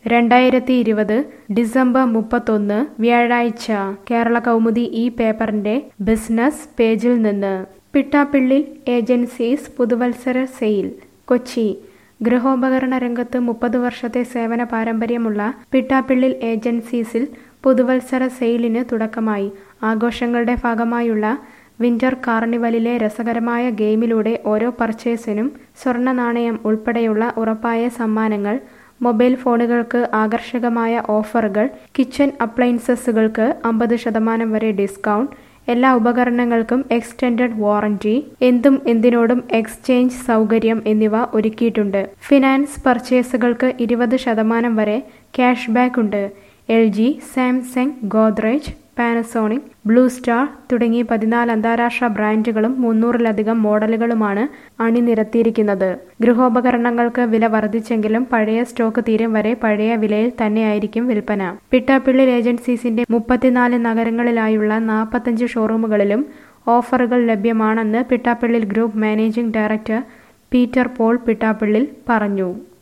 രണ്ടായിരത്തി ഇരുപത് ഡിസംബർ മുപ്പത്തൊന്ന് വ്യാഴാഴ്ച കേരള കൗമുദി ഈ പേപ്പറിന്റെ ബിസിനസ് പേജിൽ നിന്ന് പിട്ടാപ്പിള്ളിൽ ഏജൻസീസ് പുതുവത്സര സെയിൽ കൊച്ചി ഗൃഹോപകരണ രംഗത്ത് മുപ്പത് വർഷത്തെ സേവന പാരമ്പര്യമുള്ള പിട്ടാപ്പിള്ളിൽ ഏജൻസീസിൽ പുതുവത്സര സെയിലിന് തുടക്കമായി ആഘോഷങ്ങളുടെ ഭാഗമായുള്ള വിന്റർ കാർണിവലിലെ രസകരമായ ഗെയിമിലൂടെ ഓരോ പർച്ചേസിനും സ്വർണ്ണ നാണയം ഉൾപ്പെടെയുള്ള ഉറപ്പായ സമ്മാനങ്ങൾ മൊബൈൽ ഫോണുകൾക്ക് ആകർഷകമായ ഓഫറുകൾ കിച്ചൺ അപ്ലയൻസസുകൾക്ക് അമ്പത് ശതമാനം വരെ ഡിസ്കൗണ്ട് എല്ലാ ഉപകരണങ്ങൾക്കും എക്സ്റ്റൻഡഡ് വാറന്റി എന്തും എന്തിനോടും എക്സ്ചേഞ്ച് സൗകര്യം എന്നിവ ഒരുക്കിയിട്ടുണ്ട് ഫിനാൻസ് പർച്ചേസുകൾക്ക് ഇരുപത് ശതമാനം വരെ ക്യാഷ് ബാക്ക് ഉണ്ട് L G Samsung Godrej Panasonic Blue Star തുടങ്ങി പതിനാല് അന്താരാഷ്ട്ര ബ്രാൻഡുകളും മുന്നൂറിലധികം മോഡലുകളുമാണ് അണിനിരത്തിയിരിക്കുന്നത് ഗൃഹോപകരണങ്ങൾക്ക് വില വർദ്ധിച്ചെങ്കിലും പഴയ സ്റ്റോക്ക് തീരും വരെ പഴയ വിലയിൽ തന്നെയായിരിക്കും വിൽപ്പന പിട്ടാപ്പിള്ളിൽ ഏജൻസീസിന്റെ മുപ്പത്തിനാല് നഗരങ്ങളിലായുള്ള നാൽപ്പത്തഞ്ച് ഷോറൂമുകളിലും ഓഫറുകൾ ലഭ്യമാണെന്ന് Pittappillil group managing director Peter Paul Pittappillil പറഞ്ഞു